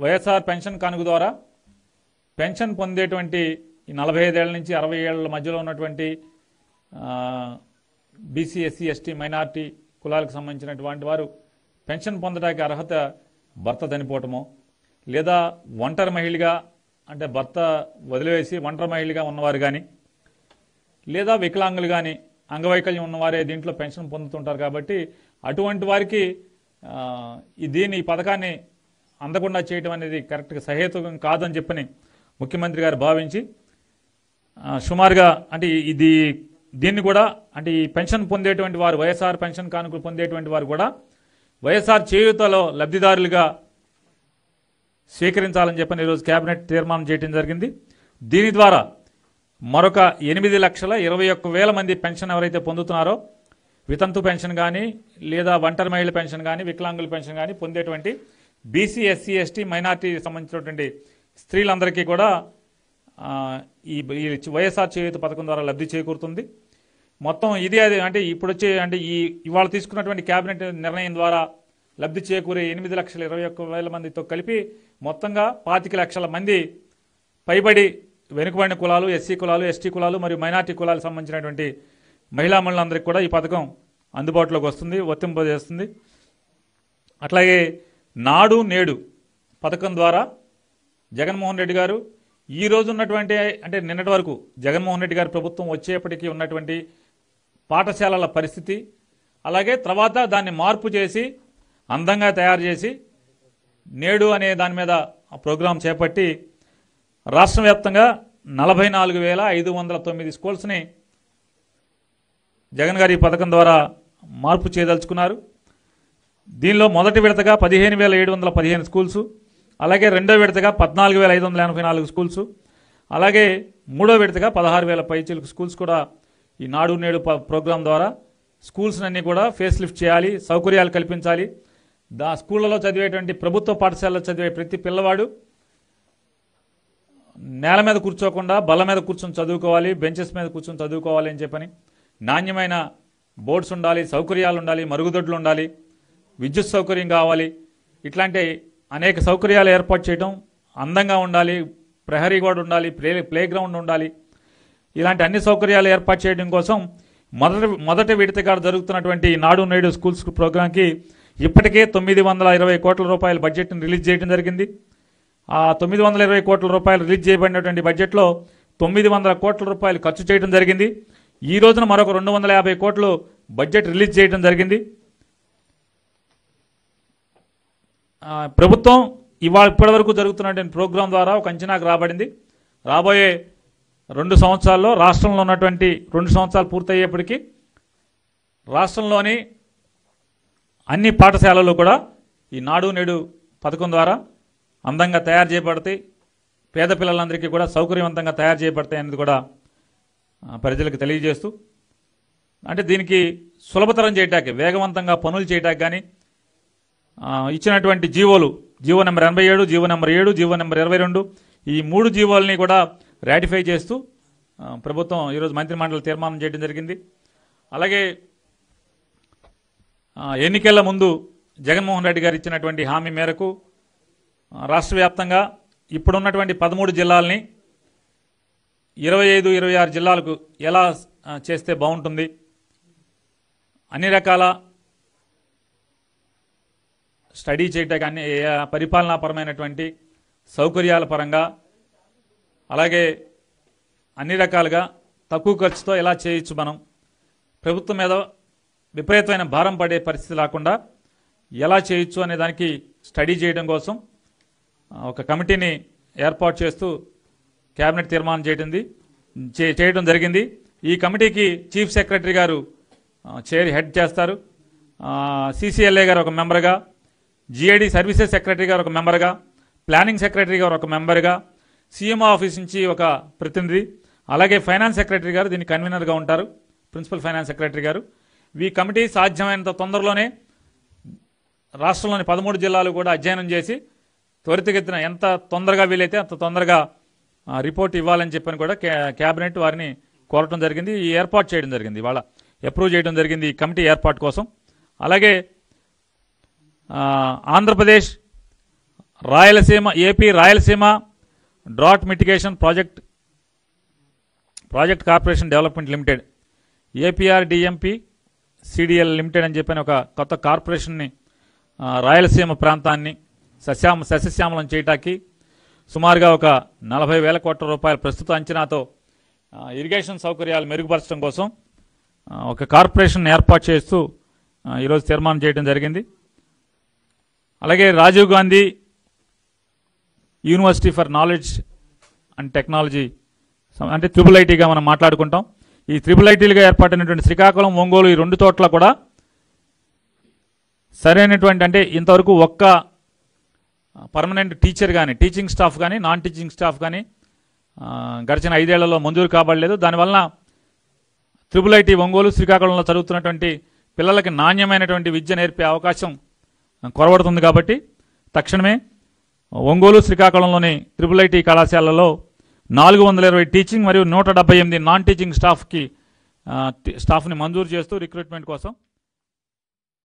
YSR pension కానుక ద్వారా pension పొందేటువంటి ఈ నలభై ఐదేళ్ల నుంచి అరవై ఏళ్ల మధ్యలో ఉన్నటువంటి బీసీ ఎస్సీ ఎస్టీ మైనార్టీ కులాలకు సంబంధించినటువంటి వారు పెన్షన్ పొందడానికి అర్హత భర్త చనిపోవటమో లేదా ఒంటరి మహిళగా అంటే భర్త వదిలివేసి ఒంటరి మహిళగా ఉన్నవారు కానీ లేదా వికలాంగులు కానీ అంగవైకల్యం ఉన్నవారే దీంట్లో పెన్షన్ పొందుతుంటారు కాబట్టి అటువంటి వారికి ఆ, ఈ దీని ఈ పథకాన్ని అందకుండా చేయటం అనేది కరెక్ట్గా సహేతుకం కాదని చెప్పని ముఖ్యమంత్రి గారు భావించి ఆ, సుమారుగా అంటే ఇది దీన్ని కూడా అంటే ఈ పెన్షన్ పొందేటువంటి వారు వైఎస్ఆర్ పెన్షన్ కానుకలు పొందేటువంటి వారు కూడా వైఎస్ఆర్ చేయూతలో లబ్ధిదారులుగా స్వీకరించాలని చెప్పని ఈరోజు కేబినెట్ తీర్మానం చేయడం జరిగింది దీని ద్వారా మరొక ఎనిమిది లక్షల ఇరవై ఒక్క వేల మంది పెన్షన్ ఎవరైతే పొందుతున్నారో వితంతు పెన్షన్ కానీ లేదా ఒంటరి మహిళ పెన్షన్ కానీ వికలాంగుల పెన్షన్ కానీ పొందేటువంటి బీసీ ఎస్సీ ఎస్టీ మైనార్టీ సంబంధించినటువంటి స్త్రీలందరికీ కూడా ఆ, ఈ ఈ వైఎస్ఆర్ చేయూత పథకం ద్వారా లబ్ధి చేకూరుతుంది మొత్తం ఇది అది అంటే ఇప్పుడు వచ్చే అంటే ఈ ఇవాళ తీసుకున్నటువంటి కేబినెట్ నిర్ణయం ద్వారా లబ్ధి చేకూరే ఎనిమిది లక్షల ఇరవై ఒక్క వేల మందితో కలిపి మొత్తంగా పాతిక లక్షల మంది పైబడి వెనుకబడిన కులాలు ఎస్సీ కులాలు ఎస్టీ కులాలు మరియు మైనార్టీ కులాలకు సంబంధించినటువంటి మహిళా మహిళలందరికీ కూడా ఈ పథకం అందుబాటులోకి వస్తుంది వర్తింపజేస్తుంది అట్లాగే నాడు నేడు పథకం ద్వారా జగన్మోహన్ రెడ్డి గారు ఈ రోజు ఉన్నటువంటి అంటే నిన్నటి వరకు జగన్మోహన్ రెడ్డి గారి ప్రభుత్వం వచ్చేప్పటికీ ఉన్నటువంటి పాఠశాలల పరిస్థితి అలాగే తర్వాత దాన్ని మార్పు చేసి అందంగా తయారు చేసి నేడు అనే దాని మీద ఆ ప్రోగ్రాం చేపట్టి రాష్ట్ర వ్యాప్తంగా నలభై నాలుగు వేల ఐదు వందల తొమ్మిది స్కూల్స్ని జగన్ గారి ఈ పథకం ద్వారా మార్పు చేయదలుచుకున్నారు దీనిలో మొదటి విడతగా పదిహేను వేల ఏడు వందల పదిహేను స్కూల్స్ అలాగే రెండో విడతగా పద్నాలుగు వేల ఐదు వందల ఎనభై నాలుగు స్కూల్స్ అలాగే మూడో విడతగా పదహారు వేల పైచీలకు స్కూల్స్ కూడా ఈ నాడు నేడు ప- ప్రోగ్రాం ద్వారా స్కూల్స్ అన్ని కూడా ఫేస్ లిఫ్ట్ చేయాలి సౌకర్యాలు కల్పించాలి దా స్కూళ్ళలో చదివేటువంటి ప్రభుత్వ పాఠశాలలో చదివే ప్రతి పిల్లవాడు నేల మీద కూర్చోకుండా బల్ల మీద కూర్చొని చదువుకోవాలి బెంచెస్ మీద కూర్చొని చదువుకోవాలి అని చెప్పని నాణ్యమైన బోర్డ్స్ ఉండాలి సౌకర్యాలు ఉండాలి మరుగుదొడ్లు ఉండాలి విద్యుత్ సౌకర్యం కావాలి ఇట్లాంటి అనేక సౌకర్యాలు ఏర్పాటు చేయడం అందంగా ఉండాలి ప్రహరీ గోడ ఉండాలి ప్లే ప్లే గ్రౌండ్ ఉండాలి ఇలాంటి అన్ని సౌకర్యాలు ఏర్పాటు చేయడం కోసం మొదటి మొదటి విడతగా జరుగుతున్నటువంటి ఈ నాడు నేడు స్కూల్స్ ప్రోగ్రాంకి ఇప్పటికే తొమ్మిది వందల ఇరవై కోట్ల రూపాయల బడ్జెట్ని రిలీజ్ చేయడం జరిగింది ఆ తొమ్మిది వందల ఇరవై కోట్ల రూపాయలు రిలీజ్ చేయబడినటువంటి బడ్జెట్లో తొమ్మిది వందల కోట్ల రూపాయలు ఖర్చు చేయడం జరిగింది ఈ రోజున మరొక రెండు వందల యాభై కోట్లు బడ్జెట్ రిలీజ్ చేయడం జరిగింది ఆ, ప్రభుత్వం ఇవాళ ఇప్పటివరకు జరుగుతున్నటువంటి ప్రోగ్రాం ద్వారా ఒక అంచనాకు రాబడింది రాబోయే రెండు సంవత్సరాల్లో రాష్ట్రంలో ఉన్నటువంటి రెండు సంవత్సరాలు పూర్తయ్యేప్పటికీ రాష్ట్రంలోని అన్ని పాఠశాలలు కూడా ఈ నాడు నేడు పథకం ద్వారా అందంగా తయారు చేయబడతాయి పేద పిల్లలందరికీ కూడా సౌకర్యవంతంగా తయారు చేయబడతాయి అనేది కూడా ఆ, ప్రజలకు తెలియజేస్తూ అంటే దీనికి సులభతరం చేయటానికి వేగవంతంగా పనులు చేయటానికి కానీ ఆ, ఇచ్చినటువంటి జీవోలు జీవో నెంబర్ ఎనభై ఏడు జీవో నెంబర్ ఏడు జీవో నెంబర్ ఇరవై రెండు ఈ మూడు జీవోల్ని కూడా రాటిఫై చేస్తూ ఆ, ప్రభుత్వం ఈరోజు మంత్రిమండలి తీర్మానం చేయడం జరిగింది అలాగే ఆ, ఎన్నికల ముందు జగన్మోహన్ రెడ్డి గారు ఇచ్చినటువంటి హామీ మేరకు ఆ, రాష్ట్ర వ్యాప్తంగా ఇప్పుడున్నటువంటి పదమూడు జిల్లాలని ఇరవై ఐదు ఇరవై ఆరు జిల్లాలకు ఎలా ఆ, చేస్తే బాగుంటుంది అన్ని రకాల స్టడీ చేయటానికి అన్ని ఏ, పరిపాలనాపరమైనటువంటి సౌకర్యాల పరంగా అలాగే అన్ని రకాలుగా తక్కువ ఖర్చుతో ఎలా చేయొచ్చు మనం ప్రభుత్వం మీద విపరీతమైన భారం పడే పరిస్థితి లేకుండా ఎలా చేయొచ్చు అనే దానికి స్టడీ చేయడం కోసం ఆ, ఒక కమిటీని ఏర్పాటు చేస్తూ కేబినెట్ తీర్మానం చేయడం చే- చేయడం జరిగింది ఈ కమిటీకి చీఫ్ సెక్రటరీ గారు ఆ, చైర్ హెడ్ చేస్తారు సిసిఎల్ఏ గారు ఒక మెంబర్గా జిఐడి సర్వీసెస్ సెక్రటరీ గారు ఒక మెంబర్గా ప్లానింగ్ సెక్రటరీ గారు ఒక మెంబర్గా సీఎంఓ ఆఫీస్ నుంచి ఒక ప్రతినిధి అలాగే ఫైనాన్స్ సెక్రటరీ గారు దీనికి కన్వీనర్గా ఉంటారు ప్రిన్సిపల్ ఫైనాన్స్ సెక్రటరీ గారు ఈ కమిటీ సాధ్యమైనంత తొందరలోనే రాష్ట్రంలోని పదమూడు జిల్లాలు కూడా అధ్యయనం చేసి త్వరితగతిన ఎంత తొందరగా వీలైతే అంత తొందరగా ఆ, రిపోర్ట్ ఇవ్వాలని చెప్పని కూడా కే- కేబినెట్ వారిని కోరటం జరిగింది ఈ ఏర్పాటు చేయడం జరిగింది ఇవాళ అప్రూవ్ చేయడం జరిగింది ఈ కమిటీ ఏర్పాటు కోసం అలాగే ఆ, Andhra Pradesh Rayalaseema AP Rayalaseema drought mitigation project project corporation development limited APR DMP CDL limited అని చెప్పిన ఒక కొత్త కార్పొరేషన్ని ఆ, రాయలసీమ ప్రాంతాన్ని సస్యామ సస్యశ్యామలం చేయటానికి సుమారుగా ఒక నలభై వేల కోట్ల రూపాయల ప్రస్తుత అంచనాతో ఆ, ఇరిగేషన్ సౌకర్యాలు మెరుగుపరచడం కోసం ఆ, ఒక కార్పొరేషన్ ఏర్పాటు చేస్తూ ఆ, ఈరోజు తీర్మానం చేయడం జరిగింది అలాగే Rajiv Gandhi university for knowledge and technology సం- అంటే త్రిబుల్ ఐటీగా మనం మాట్లాడుకుంటాం ఈ త్రిబుల్ ఐటీలుగా ఏర్పాటైనటువంటి శ్రీకాకుళం ఒంగోలు ఈ రెండు చోట్ల కూడా సరైనటువంటి అంటే ఇంతవరకు ఒక్క పర్మనెంట్ టీచర్ కానీ టీచింగ్ స్టాఫ్ కానీ నాన్ టీచింగ్ స్టాఫ్ కానీ ఆ, గడిచిన ఐదేళ్లలో మంజూరు కాబడలేదు దానివలన త్రిబుల్ ఐటీ ఒంగోలు శ్రీకాకుళంలో చదువుతున్నటువంటి పిల్లలకి నాణ్యమైనటువంటి విద్య నేర్పే అవకాశం కొరబడుతుంది కాబట్టి తక్షణమే ఒంగోలు శ్రీకాకుళంలోని త్రిబుల్ ఐటీ కళాశాలలో నాలుగు వందల ఇరవై టీచింగ్ మరియు నూట డెబ్బై ఎనిమిది నాన్ టీచింగ్ స్టాఫ్కి ఆ, టి- స్టాఫ్ని మంజూరు చేస్తూ రిక్రూట్మెంట్ కోసం